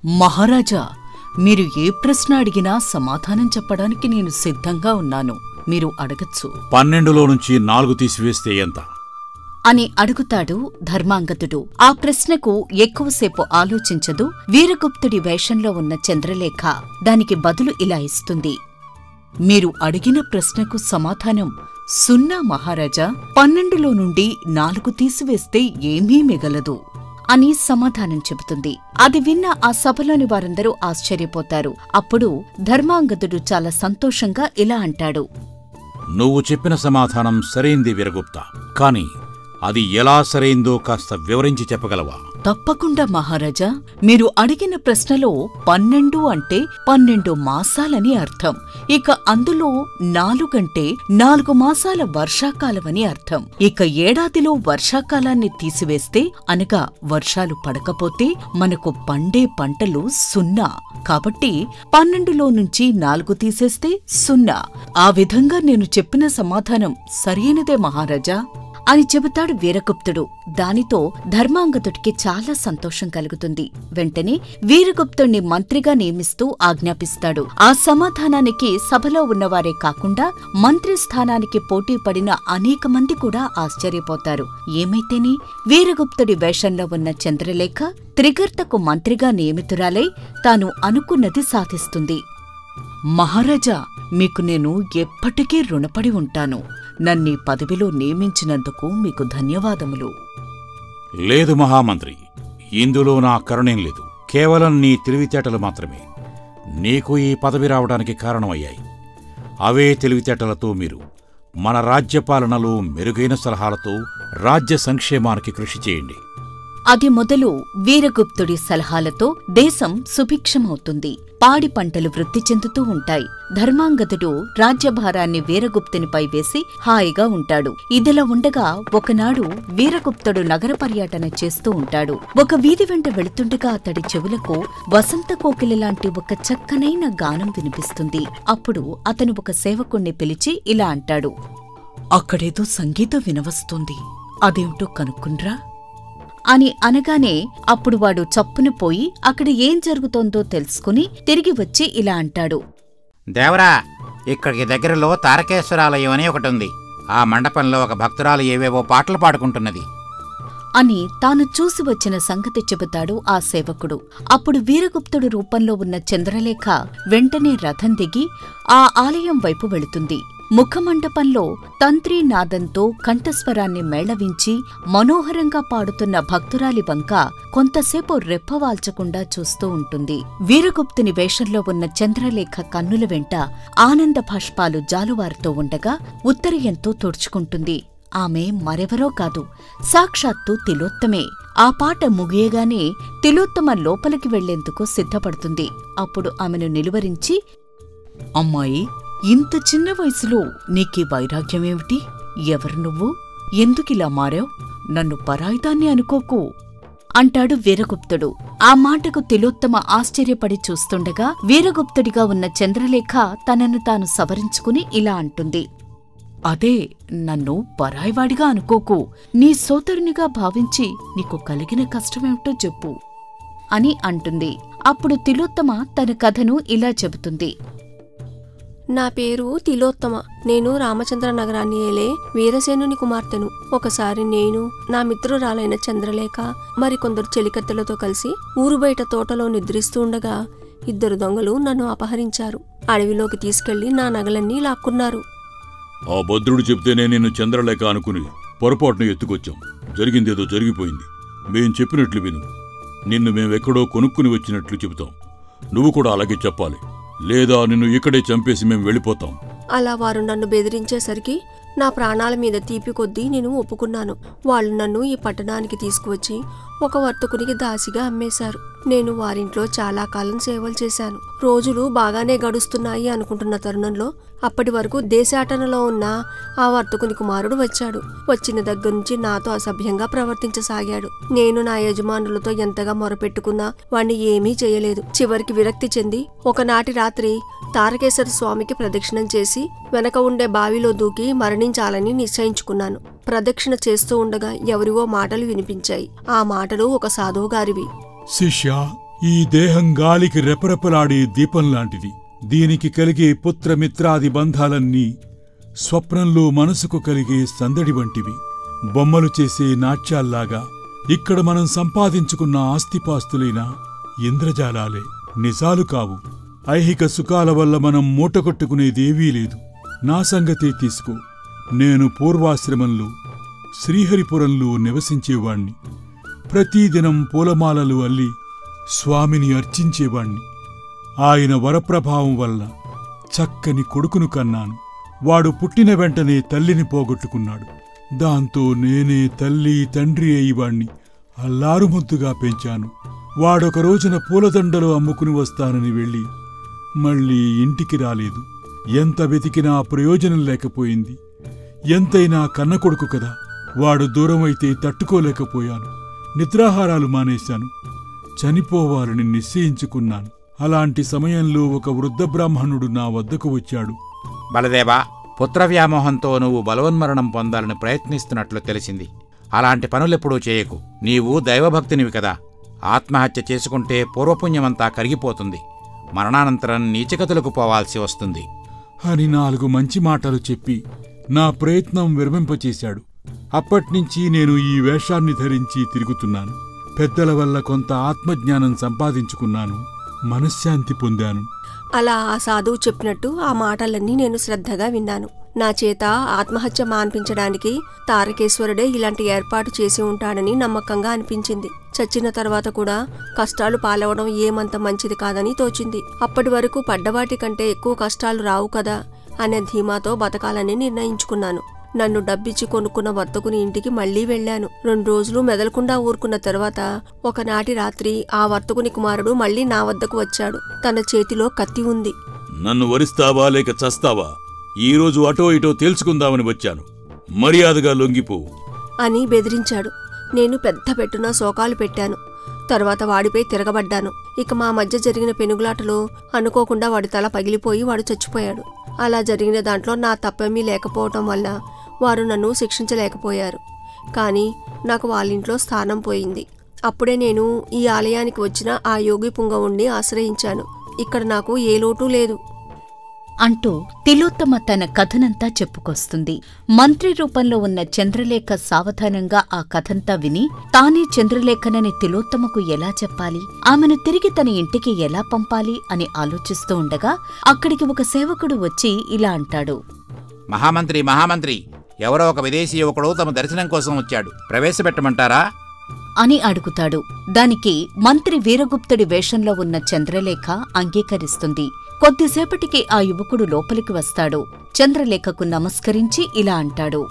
మహారాజా మీరు ఏ ప్రశ్న అడిగినా సమాధానం చెప్పడానికి నేను సిద్ధంగా ఉన్నాను మీరు అడగచ్చు పన్నెండులో నుంచి నాలుగు తీసివేస్తే ఎంత అని అడుగుతాడు ధర్మాంగతుడు ఆ ప్రశ్నకు ఎక్కువసేపు ఆలోచించదు వీరగుప్తుడి వేషంలో ఉన్న చంద్రలేఖ దానికి బదులు ఇలా ఇస్తుంది మీరు అడిగిన ప్రశ్నకు సమాధానం సున్నా మహారాజా పన్నెండులో నుండి నాలుగు తీసివేస్తే ఏమీ మిగలదు అని సమాధానం చెబుతుంది అది విన్న ఆ సభలోని వారందరూ ఆశ్చర్యపోతారు అప్పుడు ధర్మాంగదుడు చాలా సంతోషంగా ఇలా అంటాడు నువ్వు చెప్పిన సమాధానం సరైంది వీరగుప్త కాని అది ఎలా సరైందో కాస్త వివరించి చెప్పగలవా తప్పకుండా మహారాజా మీరు అడిగిన ప్రశ్నలో పన్నెండు అంటే పన్నెండు మాసాలని అర్థం ఇక అందులో నాలుగంటే నాలుగు మాసాల వర్షాకాలమని అర్థం ఇక ఏడాదిలో వర్షాకాలాన్ని తీసివేస్తే అనగా వర్షాలు పడకపోతే మనకు పండే పంటలు సున్నా కాబట్టి పన్నెండులో నుంచి నాలుగు తీసేస్తే సున్నా ఆ విధంగా నేను చెప్పిన సమాధానం సరైనదే మహారాజా అని చెబుతాడు వీరగుప్తుడు దానితో ధర్మాంగతుడికి చాలా సంతోషం కలుగుతుంది వెంటనే వీరగుప్తుణ్ణి మంత్రిగా నియమిస్తూ ఆజ్ఞాపిస్తాడు ఆ సమాధానానికి సభలో ఉన్నవారే కాకుండా మంత్రి స్థానానికి పోటీ పడిన అనేక మంది కూడా ఆశ్చర్యపోతారు ఏమైతేని వీరగుప్తుడి వేషంలో ఉన్న చంద్రలేఖ త్రిగర్తకు మంత్రిగా నియమితురాలై తాను అనుకున్నది సాధిస్తుంది మహారాజా మీకు నేను ఎప్పటికీ రుణపడి ఉంటాను నన్నీ పదవిలో నియమించినందుకు మీకు ధన్యవాదములు లేదు మహామంత్రి ఇందులో నా కరుణేం లేదు కేవలం నీ తెలివితేటలు మాత్రమే నీకు ఈ పదవి రావడానికి కారణమయ్యాయి అవే తెలివితేటలతో మీరు మన రాజ్యపాలనలో మెరుగైన సలహాలతో రాజ్య సంక్షేమానికి కృషి చేయండి అది మొదలు వీరగుప్తుడి సలహాలతో దేశం సుభిక్షమవుతుంది పాడి పంటలు వృద్ధి చెందుతూ ఉంటాయి ధర్మాంగదుడు రాజ్యభారాన్ని వీరగుప్తునిపై వేసి హాయిగా ఉంటాడు ఇదిలా ఉండగా ఒకనాడు వీరగుప్తుడు నగర పర్యటన చేస్తూ ఉంటాడు ఒక వీధి వెంట వెళుతుండగా అతడి చెవులకు వసంత కోకిల లాంటి ఒక చక్కనైన గానం వినిపిస్తుంది అప్పుడు అతను ఒక సేవకుణ్ణి పిలిచి ఇలా అంటాడు అక్కడేదో సంగీతం వినవస్తుంది అదేమిటో కనుక్కుండ్రా అని అనగానే అప్పుడు వాడు చప్పున పోయి అక్కడ ఏం జరుగుతోందో తెలుసుకుని తిరిగి వచ్చి ఇలా అంటాడు దేవరా ఇక్కడికి దగ్గరలో తారకేశ్వరాలయం అని ఒకటి ఉంది ఆ మండపంలో ఒక భక్తురాలు ఏవేవో పాటలు పాడుకుంటున్నది అని తాను చూసి వచ్చిన సంగతి చెబుతాడు ఆ సేవకుడు అప్పుడు వీరగుప్తుడు రూపంలో ఉన్న చంద్రలేఖ వెంటనే రథం దిగి ఆ ఆలయం వైపు వెళుతుంది ముఖమండపంలో తంత్రీ నాదంతో కంఠస్వరాన్ని మేళవించి మనోహరంగా పాడుతున్న భక్తురాలి వంక కొంతసేపు రెప్పవాల్చకుండా చూస్తూ ఉంటుంది వీరగుప్తుని వేషంలో ఉన్న చంద్రలేఖ కన్నుల వెంట ఆనంద భాష్పాలు జాలువారుతూ ఉండగా ఉత్తరీయంతో తుడుచుకుంటుంది ఆమె మరెవరో కాదు సాక్షాత్తు తిలోత్తమే ఆ పాట ముగియగానే తిలోత్తమ లోపలికి వెళ్లేందుకు సిద్ధపడుతుంది అప్పుడు ఆమెను నిలువరించి అమ్మాయి ఇంత చిన్న వయసులో నీకీ వైరాగ్యమేమిటి ఎవరు నువ్వు ఎందుకిలా మారావ్ నన్ను పరాయిదాన్ని అనుకోకు అంటాడు వీరగుప్తుడు ఆ మాటకు తిలోత్తమ ఆశ్చర్యపడి చూస్తుండగా వీరగుప్తుడిగా ఉన్న చంద్రలేఖ తనను తాను సవరించుకుని ఇలా అంటుంది అదే నన్ను పరాయివాడిగా అనుకోకు నీ సోదరునిగా భావించి నీకు కలిగిన కష్టమేమిటో చెప్పు అని అంటుంది అప్పుడు తిలోత్తమ తన కథను ఇలా చెబుతుంది నా పేరు తిలోత్తమ నేను రామచంద్ర నగరాన్ని ఏలే వీరసేనుని కుమార్తెను ఒకసారి నేను నా మిత్రురాలైన చంద్రలేఖ మరికొందరు చెలికత్తెలతో కలిసి ఊరు బయట తోటలో నిద్రిస్తూ ఉండగా ఇద్దరు దొంగలు నన్ను అపహరించారు అడవిలోకి తీసుకెళ్లి నా నగలన్నీ లాక్కున్నారు ఆ భద్రుడు చెప్తేనే నేను చంద్రలేఖ అనుకుని పొరపాటును ఎత్తుకొచ్చాం జరిగిందేదో జరిగిపోయింది మేం చెప్పినట్లు విను నిన్ను మేమెక్కడో కొనుక్కుని వచ్చినట్లు చెబుతాం నువ్వు కూడా అలాగే చెప్పాలి లేదా నిన్ను ఇక్కడే చంపేసి మేం వెళ్ళిపోతాం అలా వారు నన్ను బెదిరించేసరికి నా ప్రాణాల మీద తీపి కొద్దీ నేను ఒప్పుకున్నాను వాళ్ళు నన్ను ఈ పట్టణానికి తీసుకువచ్చి ఒక వర్తకునికి దాసిగా అమ్మేశారు నేను వారింట్లో చాలా కాలం సేవలు చేశాను రోజులు బాగానే గడుస్తున్నాయి అనుకుంటున్న తరుణంలో అప్పటి వరకు దేశాటనలో ఉన్న ఆ వర్తకుని కుమారుడు వచ్చాడు వచ్చిన దగ్గర నుంచి నాతో అసభ్యంగా ప్రవర్తించసాగాడు నేను నా యజమానులతో ఎంతగా మొరపెట్టుకున్నా వాణ్ణి ఏమీ చేయలేదు చివరికి విరక్తి చెంది ఒకనాటి రాత్రి తారకేశ్వర స్వామికి ప్రదక్షిణం చేసి వెనక ఉండే బావిలో దూకి మరణించాలని నిశ్చయించుకున్నాను ప్రదక్షిణ చేస్తూ ఉండగా ఎవరివో మాటలు వినిపించాయి ఆ మాటలు ఒక సాధువు గారివి శిష్య ఈ దేహం గాలికి రెపరెపలాడే దీపం లాంటిది దీనికి కలిగే పుత్రమిత్రాది బంధాలన్నీ స్వప్నంలో మనసుకు కలిగే సందడి వంటివి బొమ్మలు చేసే నాట్యాల్లాగా ఇక్కడ మనం సంపాదించుకున్న ఆస్తిపాస్తులైన ఇంద్రజాలాలే నిజాలు కావు ఐహిక సుఖాల వల్ల మనం మూటకొట్టుకునేదేవీ లేదు నా సంగతే తీసుకో నేను పూర్వాశ్రమంలో శ్రీహరిపురంలో నివసించేవాణ్ణి ప్రతిదినం పూలమాలలు అల్లి స్వామిని అర్చించేవాణ్ణి ఆయన వరప్రభావం వల్ల చక్కని కొడుకును కన్నాను వాడు పుట్టిన వెంటనే తల్లిని పోగొట్టుకున్నాడు దాంతో నేనే తల్లి తండ్రి అయ్యివాణ్ణి అల్లారుముద్దుగా పెంచాను వాడొక రోజున పూలదండలు అమ్ముకుని వస్తానని వెళ్ళి మళ్ళీ ఇంటికి రాలేదు ఎంత వెతికినా ప్రయోజనం లేకపోయింది ఎంతైనా కన్న కొడుకు కదా వాడు దూరమైతే తట్టుకోలేకపోయాను నిద్రాహారాలు మానేశాను చనిపోవాలని నిశ్చయించుకున్నాను అలాంటి సమయంలో ఒక వృద్ధ బ్రాహ్మణుడు నా వద్దకు వచ్చాడు బలదేవా పుత్ర వ్యామోహంతో నువ్వు బలవన్మరణం పొందాలని ప్రయత్నిస్తున్నట్లు తెలిసింది అలాంటి పనులెప్పుడూ చేయకు నీవు దైవభక్తినివి కదా ఆత్మహత్య చేసుకుంటే పూర్వపుణ్యమంతా కరిగిపోతుంది మరణానంతరం నీచగతులకు పోవాల్సి వస్తుంది అని నాలుగు మంచి మాటలు చెప్పి నా ప్రయత్నం విరమింపచేశాడు అప్పట్నుంచి నేను ఈ వేషాన్ని ధరించి తిరుగుతున్నాను పెద్దల వల్ల కొంత ఆత్మజ్ఞానం సంపాదించుకున్నాను మనశ్శాంతి పొందాను అలా ఆ సాధువు చెప్పినట్టు ఆ మాటలన్నీ నేను శ్రద్ధగా విన్నాను నా చేత ఆత్మహత్య మాన్పించడానికి తారకేశ్వరుడే ఇలాంటి ఏర్పాటు చేసి ఉంటాడని నమ్మకంగా అనిపించింది చచ్చిన తర్వాత కూడా కష్టాలు పాలవడం ఏమంత మంచిది కాదని తోచింది అప్పటి వరకు పడ్డవాటి కంటే ఎక్కువ కష్టాలు రావు కదా అనే ధీమాతో బతకాలని నిర్ణయించుకున్నాను నన్ను డబ్బిచ్చి కొనుక్కున్న వర్తకుని ఇంటికి మళ్లీ వెళ్ళాను రెండు రోజులు మెదలకుండా ఊరుకున్న తర్వాత ఒకనాటి రాత్రి ఆ వర్తకుని కుమారుడు మళ్లీ నా వద్దకు వచ్చాడు తన చేతిలో కత్తి ఉంది నన్ను వరిస్తావా లేక చస్తావా ఈరోజు అటో ఇటో తేల్చుకుందామని వచ్చాను మర్యాదగా లొంగిపో అని బెదిరించాడు నేను పెద్ద పెట్టున శోకాలు పెట్టాను తర్వాత వాడిపై తిరగబడ్డాను ఇక మా మధ్య జరిగిన పెనుగులాటలో అనుకోకుండా వాడి తల పగిలిపోయి వాడు చచ్చిపోయాడు అలా జరిగిన దాంట్లో నా తప్పేమీ లేకపోవటం వల్ల వారు నన్ను శిక్షించలేకపోయారు కానీ నాకు వాళ్ళింట్లో స్థానం పోయింది అప్పుడే నేను ఈ ఆలయానికి వచ్చిన ఆ యోగి పుంగవుణ్ణి ఆశ్రయించాను ఇక్కడ నాకు ఏ లోటు లేదు అంటూ తిలోత్తమ తన కథనంతా చెప్పుకొస్తుంది మంత్రి రూపంలో ఉన్న చంద్రలేఖ సావధానంగా ఆ కథంతా విని తానే చంద్రలేఖనని తిలోత్తమకు ఎలా చెప్పాలి ఆమెను తిరిగి తన ఇంటికి ఎలా పంపాలి అని ఆలోచిస్తూ ఉండగా అక్కడికి ఒక సేవకుడు వచ్చి ఇలా అంటాడు మహామంత్రి మహామంత్రి ఎవరో ఒక విదేశీ యువకుడు తమ దర్శనం కోసం వచ్చాడు ప్రవేశపెట్టమంటారా అని అడుగుతాడు దానికి మంత్రి వీరగుప్తుడి వేషంలో ఉన్న చంద్రలేఖ అంగీకరిస్తుంది కొద్దిసేపటికి ఆ యువకుడు లోపలికి వస్తాడు చంద్రలేఖకు నమస్కరించి ఇలా అంటాడు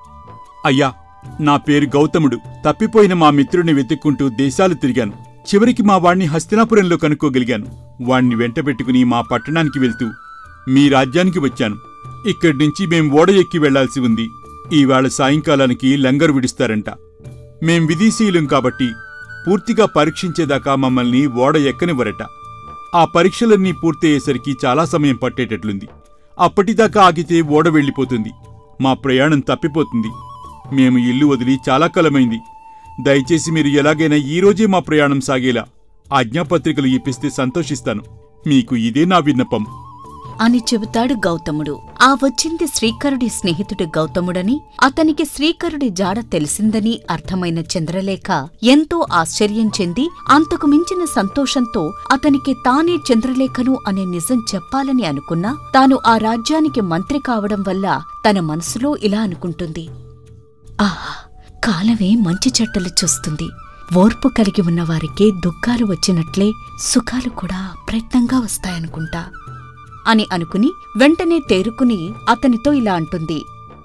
అయ్యా నా పేరు గౌతముడు తప్పిపోయిన మా మిత్రుడిని వెతుక్కుంటూ దేశాలు తిరిగాను చివరికి మా వాణ్ణి హస్తినాపురంలో కనుక్కోగలిగాను వాణ్ణి వెంటబెట్టుకుని మా పట్టణానికి వెళ్తూ మీ రాజ్యానికి వచ్చాను ఇక్కడి నుంచి మేం ఓడ ఎక్కి వెళ్లాల్సి ఉంది ఈవేళ సాయంకాలానికి లంగరు విడిస్తారంట మేం విదేశీయులం కాబట్టి పూర్తిగా పరీక్షించేదాకా మమ్మల్ని ఓడ ఎక్కనివ్వరట ఆ పరీక్షలన్నీ పూర్తయ్యేసరికి చాలా సమయం పట్టేటట్లుంది అప్పటిదాకా ఆగితే ఓడ వెళ్ళిపోతుంది మా ప్రయాణం తప్పిపోతుంది మేము ఇల్లు వదిలి చాలా కాలమైంది దయచేసి మీరు ఎలాగైనా ఈ రోజే మా ప్రయాణం సాగేలా ఆజ్ఞాపత్రికలు ఇప్పిస్తే సంతోషిస్తాను మీకు ఇదే నా విన్నపం అని చెబుతాడు గౌతముడు ఆ వచ్చింది శ్రీకరుడి స్నేహితుడు గౌతముడని అతనికి శ్రీకరుడి జాడ తెలిసిందని అర్థమైన చంద్రలేఖ ఎంతో ఆశ్చర్యం చెంది అంతకు మించిన సంతోషంతో అతనికి తానే చంద్రలేఖను అనే నిజం చెప్పాలని అనుకున్నా తాను ఆ రాజ్యానికి మంత్రి కావడం వల్ల తన మనసులో ఇలా అనుకుంటుంది ఆహా కాలమే మంచి చెట్టలు చూస్తుంది ఓర్పు కలిగి ఉన్న వారికి దుఃఖాలు వచ్చినట్లే సుఖాలు కూడా ప్రయత్నంగా వస్తాయనుకుంటా అని అనుకుని వెంటనే తేరుకుని అతనితో ఇలా అంటుంది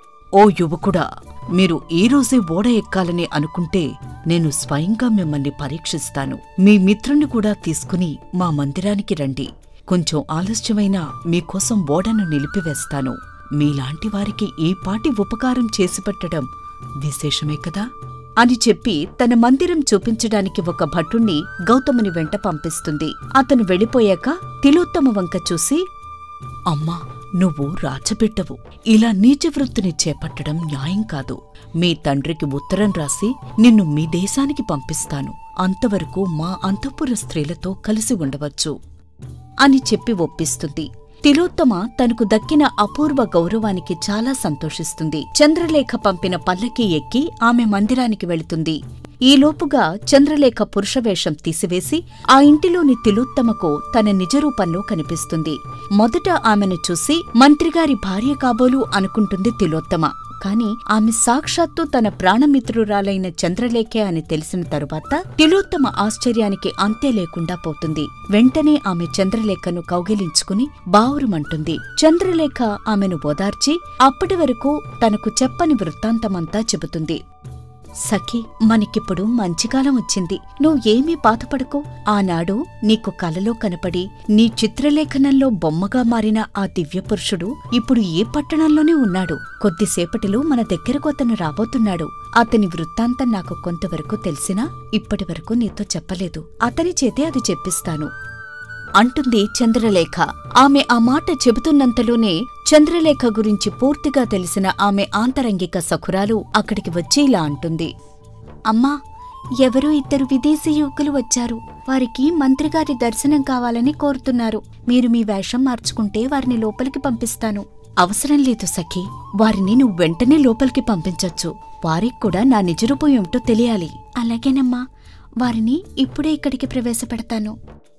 ఓ యువకుడా మీరు ఈ రోజే ఓడ ఎక్కాలని అనుకుంటే నేను స్వయంగా మిమ్మల్ని పరీక్షిస్తాను మీ మిత్రుణ్ణి కూడా తీసుకుని మా మందిరానికి రండి కొంచెం ఆలస్యమైనా మీకోసం ఓడను నిలిపివేస్తాను మీలాంటి వారికి ఈ పాటి ఉపకారం చేసి పెట్టడం విశేషమే కదా అని చెప్పి తన మందిరం చూపించడానికి ఒక భటుణ్ణి గౌతముని వెంట పంపిస్తుంది అతను వెళ్ళిపోయాక తిలోత్తమ వంక చూసి అమ్మా నువ్వు రాచబిడ్డవు ఇలా నీచవృత్తిని చేపట్టడం న్యాయం కాదు మీ తండ్రికి ఉత్తరం రాసి నిన్ను మీ దేశానికి పంపిస్తాను అంతవరకు మా అంతఃపుర స్త్రీలతో కలిసి ఉండవచ్చు అని చెప్పి ఒప్పిస్తుంది తిలోత్తమ తనకు దక్కిన అపూర్వ గౌరవానికి చాలా సంతోషిస్తుంది చంద్రలేఖ పంపిన పల్లకి ఎక్కి ఆమె మందిరానికి వెళుతుంది ఈలోపుగా చంద్రలేఖ పురుషవేషం తీసివేసి ఆ ఇంటిలోని తిలోత్తమకు తన నిజరూపంలో కనిపిస్తుంది మొదట ఆమెను చూసి మంత్రిగారి భార్య కాబోలు అనుకుంటుంది తిలోత్తమ కాని ఆమె సాక్షాత్తు తన ప్రాణమిత్రురాలైన చంద్రలేఖే అని తెలిసిన తరువాత తిలోత్తమ ఆశ్చర్యానికి అంతే లేకుండా పోతుంది వెంటనే ఆమె చంద్రలేఖను కౌగిలించుకుని బావురుమంటుంది చంద్రలేఖ ఆమెను ఓదార్చి అప్పటి వరకు తనకు చెప్పని వృత్తాంతమంతా చెబుతుంది సఖి మనకిప్పుడు మంచికాలం వచ్చింది నువ్వేమీ బాధపడకు ఆనాడు నీకు కలలో కనపడి నీ చిత్రలేఖనంలో బొమ్మగా మారిన ఆ దివ్యపురుషుడు ఇప్పుడు ఏ పట్టణంలోనే ఉన్నాడు కొద్దిసేపటిలో మన దగ్గరకు అతను రాబోతున్నాడు అతని వృత్తాంతం నాకు కొంతవరకు తెలిసినా ఇప్పటివరకు నీతో చెప్పలేదు అతని చేతే అది చెప్పిస్తాను అంటుంది చంద్రలేఖ ఆమె ఆ మాట చెబుతున్నంతలోనే చంద్రలేఖ గురించి పూర్తిగా తెలిసిన ఆమె ఆంతరంగిక సఖురాలు అక్కడికి వచ్చి ఇలా అంటుంది అమ్మా ఎవరో ఇద్దరు విదేశీ యువకులు వచ్చారు వారికి మంత్రిగారి దర్శనం కావాలని కోరుతున్నారు మీరు మీ వేషం మార్చుకుంటే వారిని లోపలికి పంపిస్తాను అవసరం లేదు సఖి వారిని నువ్వు వెంటనే లోపలికి పంపించొచ్చు వారికి కూడా నా నిజరూపం ఏమిటో తెలియాలి అలాగేనమ్మా వారిని ఇప్పుడే ఇక్కడికి ప్రవేశపెడతాను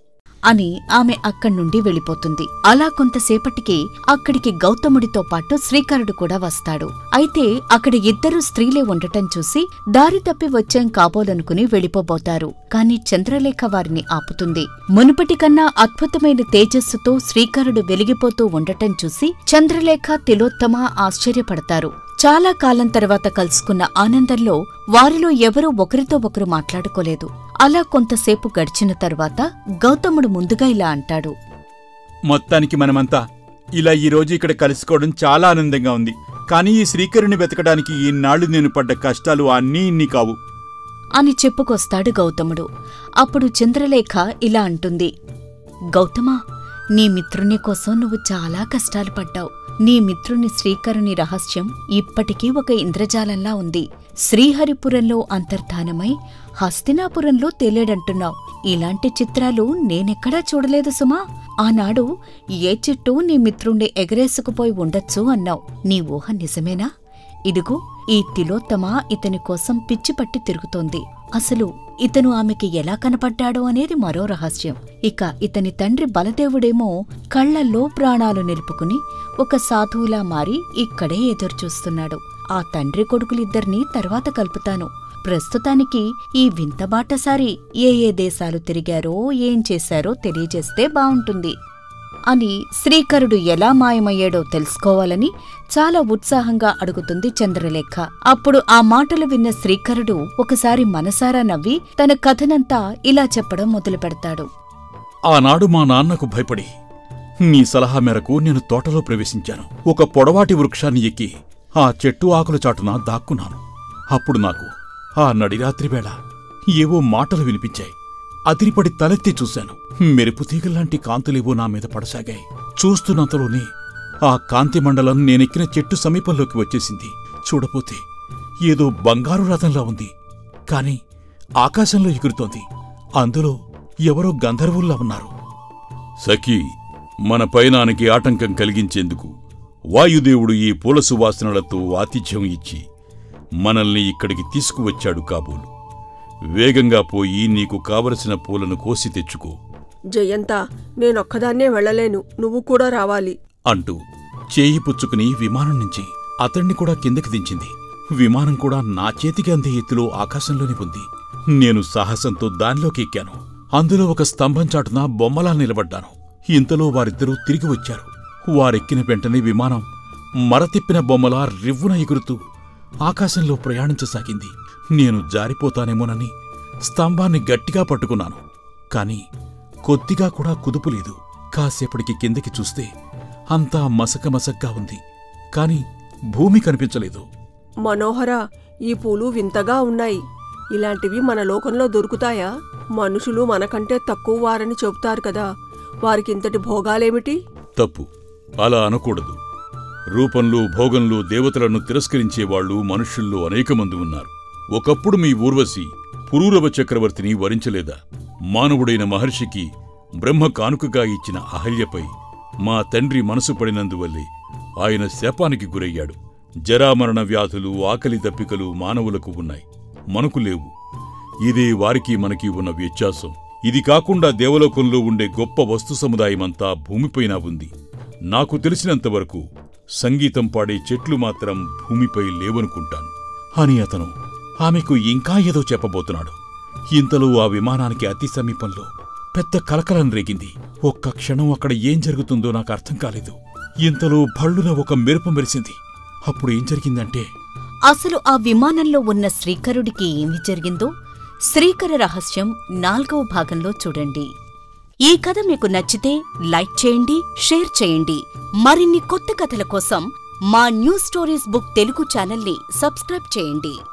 అని ఆమె అక్కడి నుండి వెళ్ళిపోతుంది అలా కొంతసేపటికి అక్కడికి గౌతముడితో పాటు శ్రీకరుడు కూడా వస్తాడు అయితే అక్కడ ఇద్దరు స్త్రీలే ఉండటం చూసి దారి తప్పి వచ్చాం కాబోలనుకుని వెళ్ళిపోబోతారు కాని చంద్రలేఖ వారిని ఆపుతుంది మునుపటి కన్నా అద్భుతమైన తేజస్సుతో శ్రీకరుడు వెలిగిపోతూ ఉండటం చూసి చంద్రలేఖ తిలోత్తమ ఆశ్చర్యపడతారు చాలా కాలం తర్వాత కలుసుకున్న ఆనందంలో వారిలో ఎవరూ ఒకరితో ఒకరు మాట్లాడుకోలేదు అలా కొంతసేపు గడిచిన తర్వాత గౌతముడు ముందుగా ఇలా అంటాడు మొత్తానికి మనమంతా ఇలా ఈ రోజు ఇక్కడ కలుసుకోవడం చాలా ఆనందంగా ఉంది కానీ ఈ శ్రీకరుని వెతకడానికి ఈనాళ్లు నేను పడ్డ కష్టాలు అన్నీ ఇన్ని కావు అని చెప్పుకొస్తాడు గౌతముడు అప్పుడు చంద్రలేఖ ఇలా అంటుంది గౌతమా నీ మిత్రుని కోసం నువ్వు చాలా కష్టాలు పడ్డావు నీ మిత్రుని శ్రీకరుని రహస్యం ఇప్పటికీ ఒక ఇంద్రజాలంలా ఉంది శ్రీహరిపురంలో అంతర్ధానమై హస్తినాపురంలో తేలేడంటున్నావు ఇలాంటి చిత్రాలు నేనెక్కడా చూడలేదు సుమా ఆనాడు ఏ చెట్టు నీ మిత్రుణ్ణి ఎగరేసుకుపోయి ఉండొచ్చు అన్నావు నీ ఊహ నిజమేనా ఇదిగో ఈ తిలోత్తమ ఇతని కోసం పిచ్చిపట్టి తిరుగుతోంది అసలు ఇతను ఆమెకి ఎలా కనపడ్డాడో అనేది మరో రహస్యం ఇక ఇతని తండ్రి బలదేవుడేమో కళ్లల్లో ప్రాణాలు నిలుపుకుని ఒక సాధువులా మారి ఇక్కడే ఎదురుచూస్తున్నాడు ఆ తండ్రి కొడుకులిద్దరినీ తర్వాత కలుపుతాను ప్రస్తుతానికి ఈ వింత బాటసారి ఏ ఏ దేశాలు తిరిగారో ఏం చేశారో తెలియజేస్తే బావుంటుంది అని శ్రీకరుడు ఎలా మాయమయ్యాడో తెలుసుకోవాలని చాలా ఉత్సాహంగా అడుగుతుంది చంద్రలేఖ అప్పుడు ఆ మాటలు విన్న శ్రీకరుడు ఒకసారి మనసారా నవ్వి తన కథనంతా ఇలా చెప్పడం మొదలుపెడతాడు ఆనాడు మా నాన్నకు భయపడి నీ సలహా మేరకు నేను తోటలో ప్రవేశించాను ఒక పొడవాటి వృక్షాన్ని ఎక్కి ఆ చెట్టు ఆకుల చాటున దాక్కున్నాను అప్పుడు నాకు ఆ నడిరాత్రి వేళ ఏవో మాటలు వినిపించాయి అదిరిపడి తలెత్తి చూశాను మెరుపు తీగల్లాంటి కాంతులేవో నా మీద పడసాగాయి చూస్తున్నంతలోనే ఆ కాంతి మండలం నేనెక్కిన చెట్టు సమీపంలోకి వచ్చేసింది చూడపోతే ఏదో బంగారు రథంలా ఉంది కాని ఆకాశంలో ఎగురుతోంది అందులో ఎవరో గంధర్వుల్లా ఉన్నారు సఖీ మన పయనానికి ఆటంకం కలిగించేందుకు వాయుదేవుడు ఈ పూల సువాసనలతో ఆతిథ్యం ఇచ్చి మనల్ని ఇక్కడికి తీసుకువచ్చాడు కాబోలు వేగంగా పోయి నీకు కావలసిన పూలను కోసి తెచ్చుకో జయంత నేనొక్కదాన్నే వెళ్ళలేను నువ్వు కూడా రావాలి అంటూ చేయి పుచ్చుకుని విమానం నుంచి అతణ్ణి కూడా కిందకి దించింది విమానం కూడా నా చేతికి అందే ఎత్తులో ఆకాశంలోనే ఉంది నేను సాహసంతో దానిలోకి ఎక్కాను అందులో ఒక స్తంభం చాటున బొమ్మలా నిలబడ్డాను ఇంతలో వారిద్దరూ తిరిగి వచ్చారు వారెక్కిన వెంటనే విమానం మరతిప్పిన బొమ్మలా రివ్వున ఎగురుతూ ఆకాశంలో ప్రయాణించసాగింది నేను జారిపోతానేమోనని స్తంభాన్ని గట్టిగా పట్టుకున్నాను కాని కొద్దిగా కూడా కుదుపులేదు కాసేపటికి కిందకి చూస్తే అంతా మసక మసగ్గా ఉంది కాని భూమి కనిపించలేదు మనోహర ఈ పూలు వింతగా ఉన్నాయి ఇలాంటివి మన లోకంలో దొరుకుతాయా మనుషులు మనకంటే తక్కువ వారని చెబుతారు కదా వారికి ఇంతటి భోగాలేమిటి తప్పు అలా అనకూడదు రూపంలో భోగంలో దేవతలను తిరస్కరించేవాళ్లు మనుష్యుల్లో అనేకమంది ఉన్నారు ఒకప్పుడు మీ ఊర్వశి పురూరవ చక్రవర్తిని వరించలేదా మానవుడైన మహర్షికి బ్రహ్మ కానుకగా ఇచ్చిన అహల్యపై మా తండ్రి మనసు పడినందువల్లే ఆయన శాపానికి గురయ్యాడు జరామరణ వ్యాధులు ఆకలి దప్పికలు మానవులకు ఉన్నాయి మనకు లేవు ఇదే వారికి మనకి ఉన్న వ్యత్యాసం ఇది కాకుండా దేవలోకంలో ఉండే గొప్ప వస్తు సముదాయమంతా భూమిపైన ఉంది నాకు తెలిసినంతవరకు సంగీతం పాడే చెట్లు మాత్రం భూమిపై లేవనుకుంటాను అని అతను ఆమెకు ఇంకా ఏదో చెప్పబోతున్నాడు ఇంతలో ఆ విమానానికి అతి సమీపంలో పెద్ద కలకలం రేగింది ఒక్క క్షణం అక్కడ ఏం జరుగుతుందో నాకు అర్థం కాలేదు ఇంతలో భళ్ళున ఒక మెరుపు మెరిసింది అప్పుడు ఏం జరిగిందంటే అసలు ఆ విమానంలో ఉన్న శ్రీకరుడికి ఏమి జరిగిందో శ్రీకర రహస్యం నాల్గవ భాగంలో చూడండి ఈ కథ మీకు నచ్చితే లైక్ చేయండి షేర్ చేయండి మరిన్ని కొత్త కథల కోసం మా న్యూ స్టోరీస్ బుక్ తెలుగు ఛానల్ని సబ్స్క్రైబ్ చేయండి